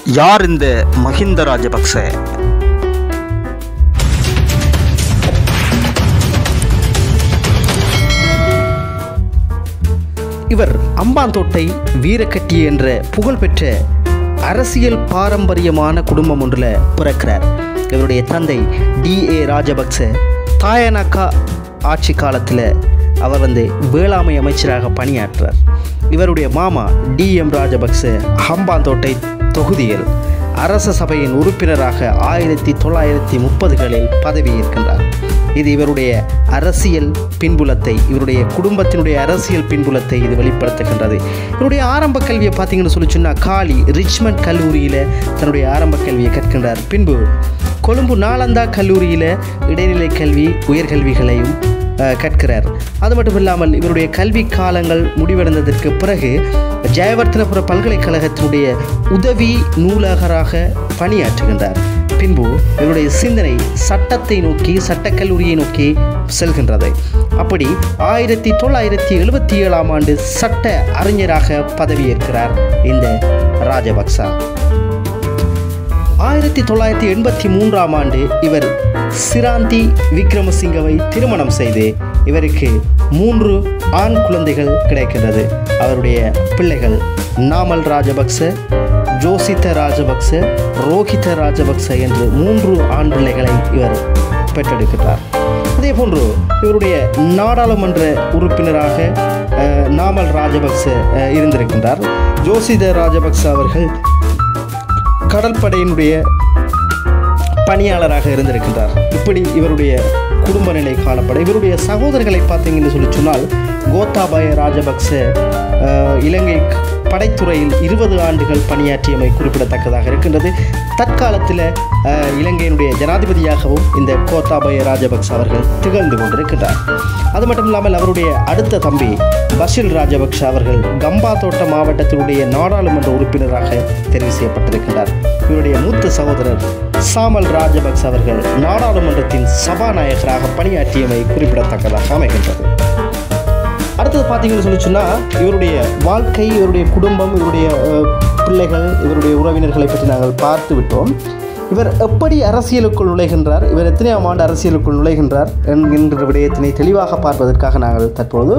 யார் இந்த மஹிந்த ராஜபக்ச இவர் அம்பாந்தோட்டை வீரக்கட்டி என்ற புகழ்பெற்ற அரசியல் பாரம்பரியமான குடும்பம் ஒன்றில் பிறக்கிறார் இவருடைய தந்தை டி ஏ ராஜபக்ச தாயனக்கா ஆட்சி காலத்தில் அவர் வந்து வேளாண்மை அமைச்சராக பணியாற்றார் இவருடைய மாமா டி எம் ராஜபக்ச ஹம்பாந்தோட்டை தொகுதியில் அரச சபையின் உறுப்பினராக ஆயிரத்தி தொள்ளாயிரத்தி முப்பதுகளில் பதவியேற்கின்றார் இது இவருடைய அரசியல் பின்புலத்தை இவருடைய குடும்பத்தினுடைய அரசியல் பின்புலத்தை இது வெளிப்படுத்துகின்றது இவருடைய ஆரம்ப கல்வியை பார்த்தீங்கன்னு சொல்லி சொன்னால் காலி ரிச்மண்ட் கல்லூரியில் தன்னுடைய ஆரம்ப கல்வியை கற்கின்றார் பின்பு கொழும்பு நாலந்தா கல்லூரியில் இடைநிலை கல்வி உயர்கல்விகளையும் அஹ், கற்கிறார் அது மட்டும் இல்லாமல் இவருடைய கல்வி காலங்கள் முடிவடைந்ததற்கு பிறகு ஜெயவர்த்தனபுர பல்கலைக்கழகத்தினுடைய உதவி நூலகராக பணியாற்றுகின்றார் பின்பு இவருடைய சிந்தனை சட்டத்தை நோக்கி சட்டக்கல்லூரியை நோக்கி செல்கின்றது அப்படி ஆயிரத்தி தொள்ளாயிரத்தி எழுபத்தி ஏழாம் ஆண்டு சட்ட அறிஞராக பதவியேற்கிறார் இந்த ராஜபக்சா ஆயிரத்தி தொள்ளாயிரத்தி எண்பத்தி மூன்றாம் ஆண்டு இவர் சிராந்தி விக்ரமசிங்கவை திருமணம் செய்து இவருக்கு மூன்று ஆண் குழந்தைகள் கிடைக்கின்றது அவருடைய பிள்ளைகள் நாமல் ராஜபக்ச ஜோசித ராஜபக்ச ரோஹித ராஜபக்ச என்று மூன்று ஆண் பிள்ளைகளை இவர் பெற்றெடுக்கிறார் அதே போன்று இவருடைய நாடாளுமன்ற உறுப்பினராக அஹ், நாமல் ராஜபக்ச அஹ், இருந்திருக்கின்றார் ஜோசித ராஜபக்ச அவர்கள் கடற்படையினுடைய பணியாளராக இருந்திருக்கின்றார் இப்படி இவருடைய குடும்ப நிலை காணப்பட இவருடைய சகோதரர்களை பார்த்தீங்கன்னு சொல்லி சொன்னால் கோத்தாபாய ராஜபக்ச அஹ், இலங்கை படைத்துறையில் இருபது ஆண்டுகள் பணியாற்றியமை குறிப்பிடத்தக்கதாக இருக்கின்றது தற்காலத்தில் அஹ், இலங்கையினுடைய ஜனாதிபதியாகவும் இந்த கோத்தாபய ராஜபக்ச அவர்கள் திகழ்ந்து கொண்டிருக்கின்றார் அது மட்டும் இல்லாமல் அவருடைய அடுத்த தம்பி பஷில் ராஜபக்ஷ அவர்கள் கம்பா தோட்ட மாவட்டத்தினுடைய நாடாளுமன்ற உறுப்பினராக தெரிவு செய்யப்பட்டிருக்கின்றார் இவருடைய மூத்த சகோதரர் சாமல் ராஜபக்ச அவர்கள் நாடாளுமன்றத்தின் சபாநாயகராக பணியாற்றியமை குறிப்பிடத்தக்கதாக அமைகின்றது அடுத்தது பார்த்தீங்கன்னு சொல்லி சொன்னால் இவருடைய வாழ்க்கை இவருடைய குடும்பம் இவருடைய அஹ், பிள்ளைகள் இவருடைய உறவினர்களை பற்றி நாங்கள் பார்த்து விட்டோம் இவர் எப்படி அரசியலுக்குள் நுழைகின்றார் இவர் எத்தனையாம் ஆண்டு அரசியலுக்குள் நுழைகின்றார் என்கின்ற விடயத்தினை தெளிவாக பார்ப்பதற்காக நாங்கள் தற்பொழுது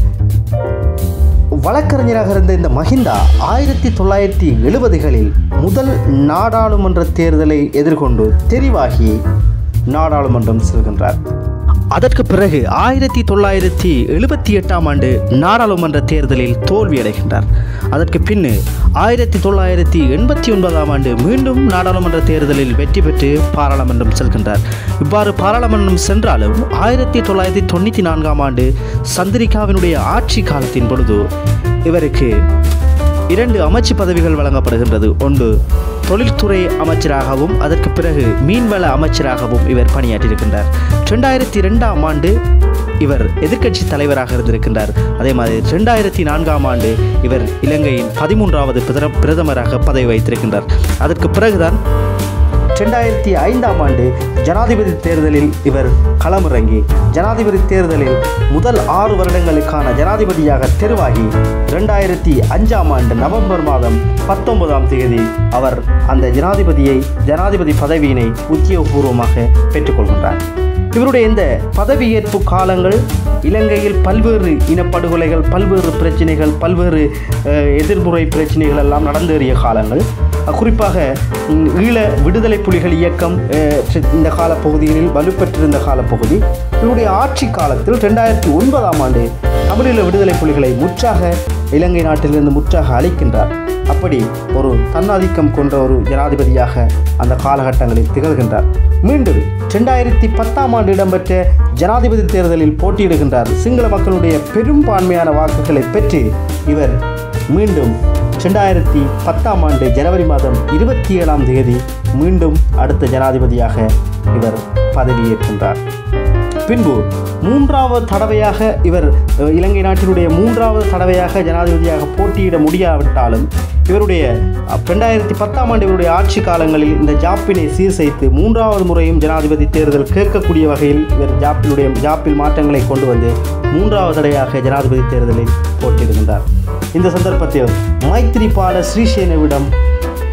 வழக்கறிஞராக இருந்த இந்த மஹிந்தா ஆயிரத்தி தொள்ளாயிரத்தி எழுபதுகளில் முதல் நாடாளுமன்ற தேர்தலை எதிர்கொண்டு தெரிவாகி நாடாளுமன்றம் செல்கின்றார் அதற்கு பிறகு ஆயிரத்தி தொள்ளாயிரத்தி எழுபத்தி எட்டாம் ஆண்டு நாடாளுமன்ற தேர்தலில் தோல்வியடைகின்றார் அதற்கு பின்னு ஆயிரத்தி தொள்ளாயிரத்தி எண்பத்தி ஒன்பதாம் ஆண்டு மீண்டும் நாடாளுமன்ற தேர்தலில் வெற்றி பெற்று பாராளுமன்றம் செல்கின்றார் இவ்வாறு பாராளுமன்றம் சென்றாலும் ஆயிரத்தி தொள்ளாயிரத்தி தொண்ணூற்றி நான்காம் ஆண்டு சந்திரிகாவினுடைய ஆட்சி காலத்தின் பொழுது இவருக்கு இரண்டு அமைச்சு பதவிகள் வழங்கப்படுகின்றது ஒன்று தொழில்துறை அமைச்சராகவும் அதற்கு பிறகு மீன்வள அமைச்சராகவும் இவர் பணியாற்றியிருக்கின்றார் ரெண்டாயிரத்தி ரெண்டாம் ஆண்டு இவர் எதிர்க்கட்சி தலைவராக இருந்திருக்கின்றார் அதே மாதிரி ரெண்டாயிரத்தி நான்காம் ஆண்டு இவர் இலங்கையின் பதிமூன்றாவது பிரத- பிரதமராக பதவி வைத்திருக்கின்றார் அதற்கு பிறகுதான் ரெண்டாயிரத்தி ஐந்தாம் ஆண்டு ஜனாதிபதி தேர்தலில் இவர் களமிறங்கி ஜனாதிபதி தேர்தலில் முதல் ஆறு வருடங்களுக்கான ஜனாதிபதியாக தெரிவாகி ரெண்டாயிரத்தி அஞ்சாம் ஆண்டு நவம்பர் மாதம் பத்தொன்பதாம் தேதி அவர் அந்த ஜனாதிபதியை ஜனாதிபதி பதவியினை உத்தியோகபூர்வமாக பெற்றுக்கொள்கின்றார் இவருடைய இந்த பதவியேற்பு காலங்கள் இலங்கையில் பல்வேறு இனப்படுகொலைகள் பல்வேறு பிரச்சனைகள் பல்வேறு அஹ், எதிர்முறை பிரச்சனைகள் எல்லாம் நடந்தேறிய காலங்கள் அஹ், குறிப்பாக ம், ஈழ விடுதலை புலிகள் இயக்கம் அஹ், சி- இந்த காலப்பகுதிகளில் வலுப்பெற்றிருந்த காலப்பகுதி இவருடைய ஆட்சி காலத்தில் ரெண்டாயிரத்தி ஒன்பதாம் ஆண்டு தமிழீழ விடுதலை புலிகளை முற்றாக இலங்கை நாட்டிலிருந்து முற்றாக அழிக்கின்றார் அப்படி ஒரு தன்னாதிக்கம் கொண்ட ஒரு ஜனாதிபதியாக அந்த காலகட்டங்களில் திகழ்கின்றார் மீண்டும் ரெண்டாயிரத்தி பத்தாம் ஆண்டு இடம்பெற்ற ஜனாதிபதி தேர்தலில் போட்டியிடுகின்றார் சிங்கள மக்களுடைய பெரும்பான்மையான வாக்குகளை பெற்று இவர் மீண்டும் ரெண்டாயிரத்தி பத்தாம் ஆண்டு ஜனவரி மாதம் இருபத்தி ஏழாம் தேதி மீண்டும் அடுத்த ஜனாதிபதியாக இவர் பதவியேற்கின்றார் பின்பு மூன்றாவது தடவையாக இவர் அஹ், இலங்கை நாட்டினுடைய மூன்றாவது தடவையாக ஜனாதிபதியாக போட்டியிட முடியாவிட்டாலும் இவருடைய அஹ், ரெண்டாயிரத்தி பத்தாம் ஆண்டு இவருடைய ஆட்சி காலங்களில் இந்த ஜாப்பினை சீர்செய்து மூன்றாவது முறையும் ஜனாதிபதி தேர்தல் கேட்கக்கூடிய வகையில் இவர் ஜாப்பினுடைய ஜாப்பில் மாற்றங்களை கொண்டு வந்து மூன்றாவது தடையாக ஜனாதிபதி தேர்தலில் போட்டியிடுகின்றார் இந்த சந்தர்ப்பத்தில் மைத்திரிபால ஸ்ரீசேனவிடம்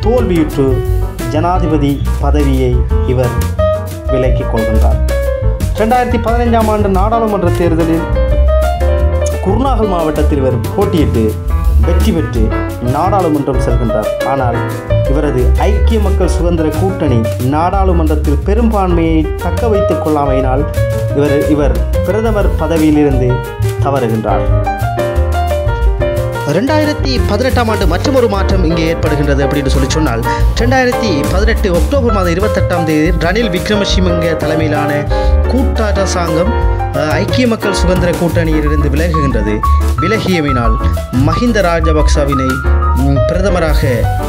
தோல்வியுற்று ஜனாதிபதி பதவியை இவர் விலக்கிக் கொள்கின்றார் ரெண்டாயிரத்தி பதினைஞ்சாம் ஆண்டு நாடாளுமன்ற தேர்தலில் குருநாகல் மாவட்டத்தில் இவர் போட்டியிட்டு வெற்றி பெற்று நாடாளுமன்றம் செல்கின்றார் ஆனால் இவரது ஐக்கிய மக்கள் சுதந்திர கூட்டணி நாடாளுமன்றத்தில் பெரும்பான்மையை தக்க வைத்துக் கொள்ளாமையினால் இவர் இவர் பிரதமர் பதவியிலிருந்து தவறுகின்றார் ரெண்டாயிரத்தி பதினெட்டாம் ஆண்டு மற்றொரு மாற்றம் இங்கே ஏற்படுகின்றது அப்படின்னு சொல்லி சொன்னால் ரெண்டாயிரத்தி பதினெட்டு அக்டோபர் மாதம் இருபத்தெட்டாம் தேதி ரணில் விக்ரமசிங்க தலைமையிலான கூட்டரசாங்கம் அஹ், ஐக்கிய மக்கள் சுதந்திர கூட்டணியிலிருந்து விலகுகின்றது விலகியமையினால் மஹிந்த ராஜபக்சவினை ம், பிரதமராக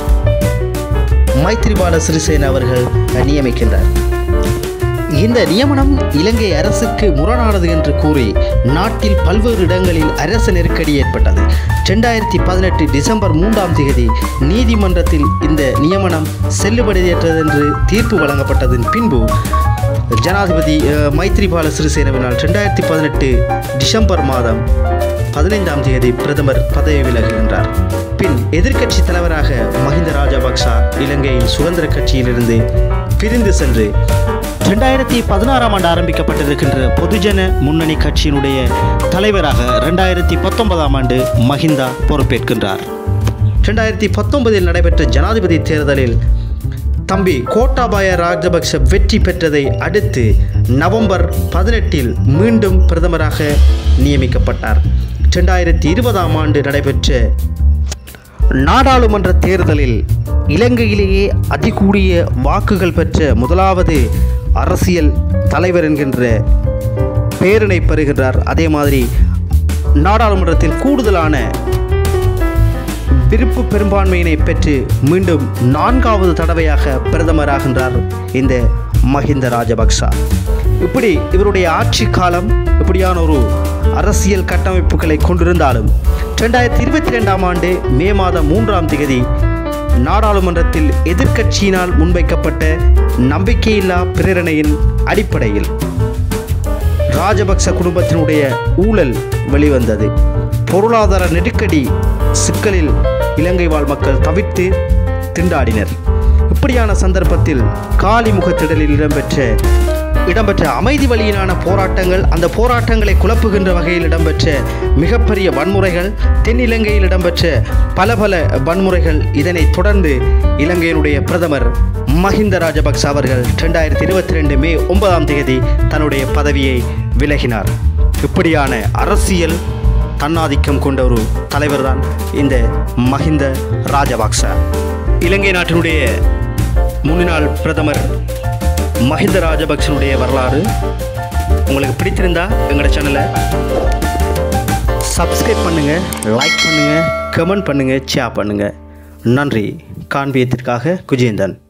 மைத்ரிபால சிறிசேன அவர்கள் நியமிக்கின்றார் இந்த நியமனம் இலங்கை அரசுக்கு முரணானது என்று கூறி நாட்டில் பல்வேறு இடங்களில் அரசு நெருக்கடி ஏற்பட்டது ரெண்டாயிரத்தி பதினெட்டு டிசம்பர் மூன்றாம் தேதி நீதிமன்றத்தில் இந்த நியமனம் செல்லுபடியற்றது என்று தீர்ப்பு வழங்கப்பட்டதன் பின்பு ஜனாதிபதி அஹ், மைத்ரிபால சிறிசேனவினால் ரெண்டாயிரத்தி பதினெட்டு டிசம்பர் மாதம் பதினைந்தாம் தேதி பிரதமர் பதவி விலகுகின்றார் பின் எதிர்க்கட்சி தலைவராக மஹிந்த ராஜபக்ச இலங்கையின் சுதந்திர கட்சியிலிருந்து பிரிந்து சென்று ரெண்டாயிரத்தி பதினாறாம் ஆண்டு ஆரம்பிக்கப்பட்டிருக்கின்ற பொதுஜன முன்னணி கட்சியினுடைய தலைவராக ரெண்டாயிரத்தி பத்தொன்பதாம் ஆண்டு மஹிந்தா பொறுப்பேற்கின்றார் ரெண்டாயிரத்தி பத்தொன்பதில் நடைபெற்ற ஜனாதிபதி தேர்தலில் தம்பி கோட்டாபாய ராஜபக்ஷ வெற்றி பெற்றதை அடுத்து நவம்பர் பதினெட்டில் மீண்டும் பிரதமராக நியமிக்கப்பட்டார் ரெண்டாயிரத்தி இருபதாம் ஆண்டு நடைபெற்ற நாடாளுமன்ற தேர்தலில் இலங்கையிலேயே அதிகூடிய வாக்குகள் பெற்ற முதலாவது அரசியல் தலைவர் என்கின்ற பெயரினை பெறுகின்றார் அதே மாதிரி நாடாளுமன்றத்தில் கூடுதலான விருப்பு பெரும்பான்மையினை பெற்று மீண்டும் நான்காவது தடவையாக பிரதமராகின்றார் இந்த மஹிந்த ராஜபக்சா இப்படி இவருடைய ஆட்சி காலம் இப்படியான ஒரு அரசியல் கட்டமைப்புகளை கொண்டிருந்தாலும் ரெண்டாயிரத்தி இருபத்தி ரெண்டாம் ஆண்டு மே மாதம் மூன்றாம் தேதி நாடாளுமன்றத்தில் எதிர்க்கட்சியினால் முன்வைக்கப்பட்ட நம்பிக்கையில்லா பிரேரணையின் அடிப்படையில் ராஜபக்ச குடும்பத்தினுடைய ஊழல் வெளிவந்தது பொருளாதார நெருக்கடி சிக்கலில் இலங்கை வாழ் மக்கள் தவிர்த்து திண்டாடினர் இப்படியான சந்தர்ப்பத்தில் காலிமுக திடலில் இடம்பெற்ற இடம்பெற்ற அமைதி வழியிலான போராட்டங்கள் அந்த போராட்டங்களை குழப்புகின்ற வகையில் இடம்பெற்ற மிகப்பெரிய வன்முறைகள் தென்னிலங்கையில் இடம்பெற்ற பல பல வன்முறைகள் இதனைத் தொடர்ந்து இலங்கையினுடைய பிரதமர் மஹிந்த ராஜபக்ச அவர்கள் ரெண்டாயிரத்தி இருபத்தி ரெண்டு மே ஒன்பதாம் தேதி தன்னுடைய பதவியை விலகினார் இப்படியான அரசியல் தன்னாதிக்கம் கொண்ட ஒரு தலைவர்தான் இந்த மஹிந்த ராஜபக்ச இலங்கை நாட்டினுடைய முன்னாள் பிரதமர் மஹிந்த ராஜபக்சனுடைய வரலாறு உங்களுக்கு பிடித்திருந்தா எங்களோட சேனலை சப்ஸ்கிரைப் பண்ணுங்கள் லைக் பண்ணுங்கள் கமெண்ட் பண்ணுங்கள் ஷேர் பண்ணுங்கள் நன்றி காண்பியத்திற்காக குஜேந்தன்